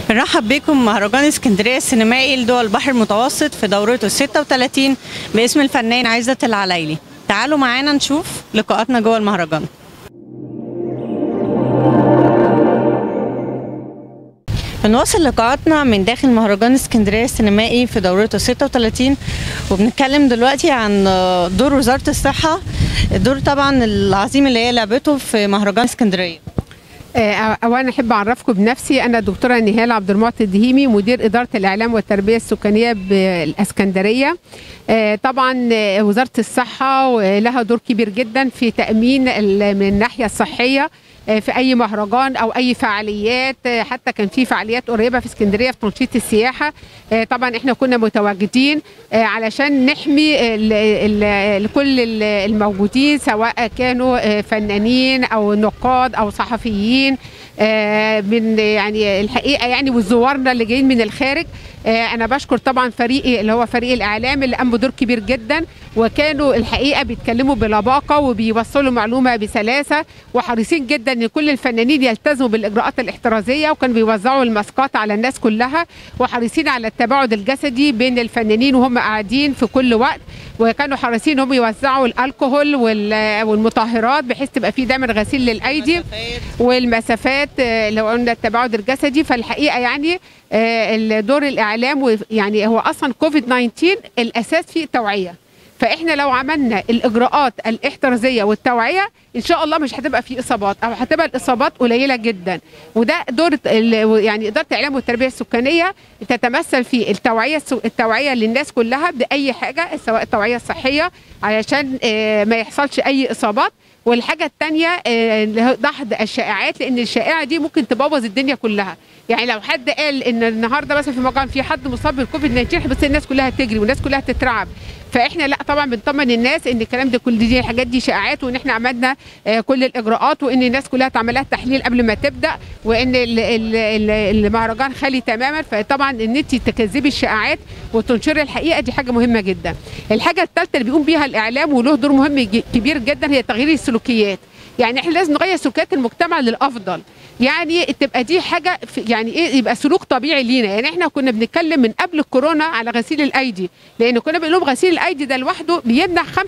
بنرحب بكم مهرجان اسكندريه السينمائي لدول البحر المتوسط في دورته 36 باسم الفنان عزت العلايلي تعالوا معانا نشوف لقاءاتنا جوه المهرجان بنواصل لقاءاتنا من داخل مهرجان اسكندريه السينمائي في دورته 36 وبنتكلم دلوقتي عن دور وزاره الصحه الدور طبعا العظيم اللي هي لعبته في مهرجان اسكندريه اولا احب اعرفكم بنفسي انا دكتوره نهال عبد المعطي الدهيمي مدير اداره الاعلام والتربيه السكانيه بالاسكندريه طبعا وزاره الصحه لها دور كبير جدا في تامين من الناحيه الصحيه في اي مهرجان او اي فعاليات حتى كان في فعاليات قريبه في اسكندريه في تنشيط السياحه طبعا احنا كنا متواجدين علشان نحمي كل الموجودين سواء كانوا فنانين او نقاد او صحفيين من يعني الحقيقه يعني وزوارنا اللي جايين من الخارج انا بشكر طبعا فريقي اللي هو فريق الاعلام اللي قام بدور كبير جدا وكانوا الحقيقه بيتكلموا بلباقه وبيوصلوا معلومه بسلاسه وحريصين جدا ان كل الفنانين يلتزموا بالاجراءات الاحترازيه وكانوا بيوزعوا الماسكات على الناس كلها وحريصين على التباعد الجسدي بين الفنانين وهم قاعدين في كل وقت وكانوا حريصين هم يوزعوا الكحول والمطهرات بحيث تبقى في دايما غسيل للايدي والمسافات لو قلنا التباعد الجسدي فالحقيقه يعني دور الاعلام يعني هو اصلا كوفيد 19 الاساس فيه التوعيه فاحنا لو عملنا الاجراءات الاحترازيه والتوعيه ان شاء الله مش هتبقى في اصابات او هتبقى الاصابات قليله جدا وده دور يعني اداره الاعلام والتربيه السكانيه تتمثل في التوعيه التوعيه للناس كلها باي حاجه سواء التوعيه الصحيه علشان ما يحصلش اي اصابات والحاجة الثانية دحض الشائعات لأن الشائعة دي ممكن تبوظ الدنيا كلها يعني لو حد قال إن النهاردة مثلا في مكان في حد مصاب بالكوفيد 19 بس الناس كلها تجري والناس كلها تترعب فاحنا لا طبعا بنطمن الناس ان الكلام ده كل دي الحاجات دي شائعات وان احنا عملنا كل الاجراءات وان الناس كلها تعمل لها تحليل قبل ما تبدا وان المهرجان خالي تماما فطبعا ان انت تكذبي الشائعات وتنشري الحقيقه دي حاجه مهمه جدا الحاجه الثالثه اللي بيقوم بيها الاعلام وله دور مهم كبير جدا هي تغيير السلوكيات يعني احنا لازم نغير سلوكيات المجتمع للافضل يعني تبقى دي حاجه يعني ايه يبقى سلوك طبيعي لينا يعني احنا كنا بنتكلم من قبل الكورونا على غسيل الايدي لان كنا بنقول لهم غسيل الايدي ده لوحده بيمنع 95%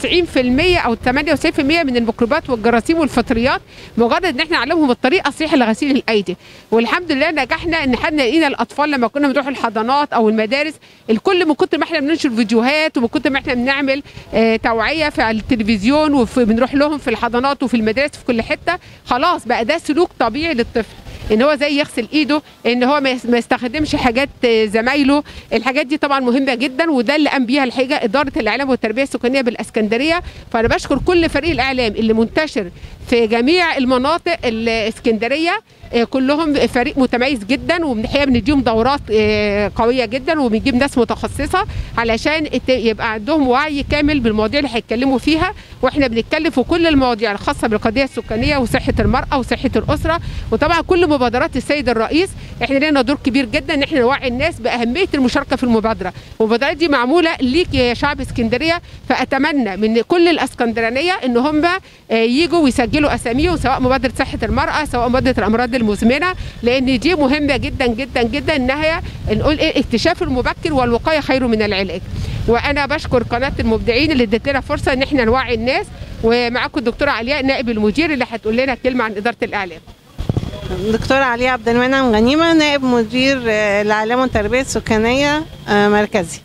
او 98% من الميكروبات والجراثيم والفطريات مجرد ان احنا نعلمهم الطريقه الصحيحه لغسيل الايدي والحمد لله نجحنا ان احنا لقينا الاطفال لما كنا بنروح الحضانات او المدارس الكل من كتر ما احنا بننشر فيديوهات ومن كتر ما احنا بنعمل اه توعيه في التلفزيون وبنروح لهم في الحضانات وفي المدارس في كل حته خلاص بقى ده سلوك طبيعي طبيعي للطفل ان هو زي يغسل ايده ان هو ما يستخدمش حاجات زمايله الحاجات دي طبعا مهمه جدا وده اللي قام بيها الحقيقه اداره الاعلام والتربيه السكانيه بالاسكندريه فانا بشكر كل فريق الاعلام اللي منتشر في جميع المناطق الاسكندريه كلهم فريق متميز جدا والحقيقه بنديهم دورات قويه جدا وبنجيب ناس متخصصه علشان يبقى عندهم وعي كامل بالمواضيع اللي هيتكلموا فيها واحنا بنتكلم في كل المواضيع الخاصه بالقضيه السكانيه وصحه المراه وصحه الاسره وطبعا كل مبادرات السيد الرئيس احنا لنا دور كبير جدا ان احنا نوعي الناس باهميه المشاركه في المبادره المبادرات دي معموله ليك يا شعب اسكندريه فاتمنى من كل الاسكندرانيه ان هم يجوا ويسجلوا اساميهم سواء مبادره صحه المراه سواء مبادره الامراض المزمنه لان دي مهمه جدا جدا جدا انها نقول ايه اكتشاف المبكر والوقايه خير من العلاج وانا بشكر قناه المبدعين اللي ادت لنا فرصه ان احنا نوعي الناس ومعاكم الدكتوره علياء نائب المدير اللي هتقول لنا كلمه عن اداره الاعلام دكتورة علي عبد المنعم غنيمة نائب مدير الإعلام والتربية السكانية مركزي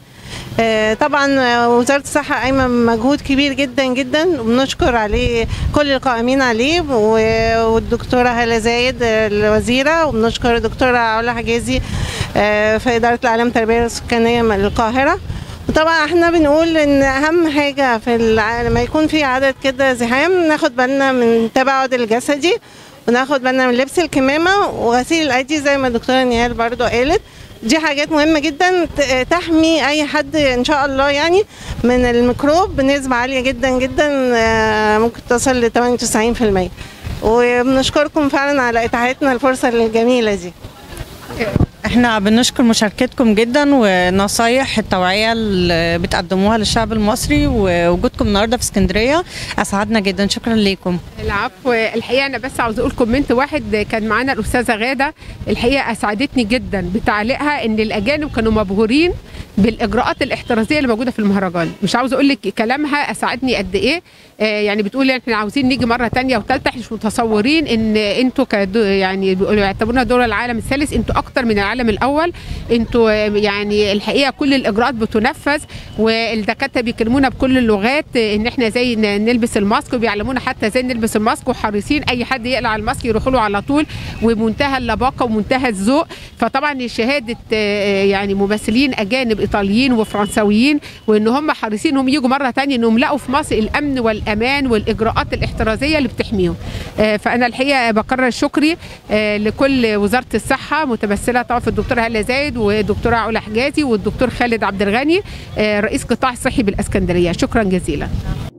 طبعا وزارة الصحة قايمة مجهود كبير جدا جدا وبنشكر عليه كل القائمين عليه والدكتورة هالة زايد الوزيرة وبنشكر الدكتورة علا حجازي في إدارة الإعلام والتربية السكانية القاهرة وطبعا احنا بنقول ان اهم حاجة في لما يكون في عدد كده زحام ناخد بالنا من التباعد الجسدي وناخد بالنا من لبس الكمامه وغسيل الايدي زي ما الدكتوره نيال برضو قالت دي حاجات مهمه جدا تحمي اي حد ان شاء الله يعني من الميكروب بنسبه عاليه جدا جدا ممكن تصل ل 98% وبنشكركم فعلا على اتاحتنا الفرصه الجميله دي احنا بنشكر مشاركتكم جدا ونصايح التوعيه اللي بتقدموها للشعب المصري ووجودكم النهارده في اسكندريه اسعدنا جدا شكرا ليكم العفو الحقيقه انا بس عاوز اقول كومنت واحد كان معانا الاستاذه غاده الحقيقه اسعدتني جدا بتعليقها ان الاجانب كانوا مبهورين بالاجراءات الاحترازيه اللي موجوده في المهرجان مش عاوز اقول لك كلامها اسعدني قد ايه آه يعني بتقول احنا عاوزين نيجي مره تانية وثالثه احنا مش متصورين ان انتوا كدو يعني بيقولوا يعتبرونا دول العالم الثالث انتوا اكتر من العالم الاول انتوا يعني الحقيقه كل الاجراءات بتنفذ والدكاتره بيكلمونا بكل اللغات ان احنا زي نلبس الماسك وبيعلمونا حتى ازاي نلبس الماسك وحريصين اي حد يقلع الماسك يروحوا له على طول ومنتهى اللباقه ومنتهى الذوق فطبعا شهاده يعني ممثلين اجانب ايطاليين وفرنساويين وان هم حريصين انهم يجوا مره ثانيه انهم لقوا في مصر الامن والامان والاجراءات الاحترازيه اللي بتحميهم فانا الحقيقه بكرر شكري لكل وزاره الصحه متمثله طبعا في الدكتوره هاله زايد والدكتوره علا حجازي والدكتور خالد عبد الغني رئيس قطاع الصحي بالاسكندريه شكرا جزيلا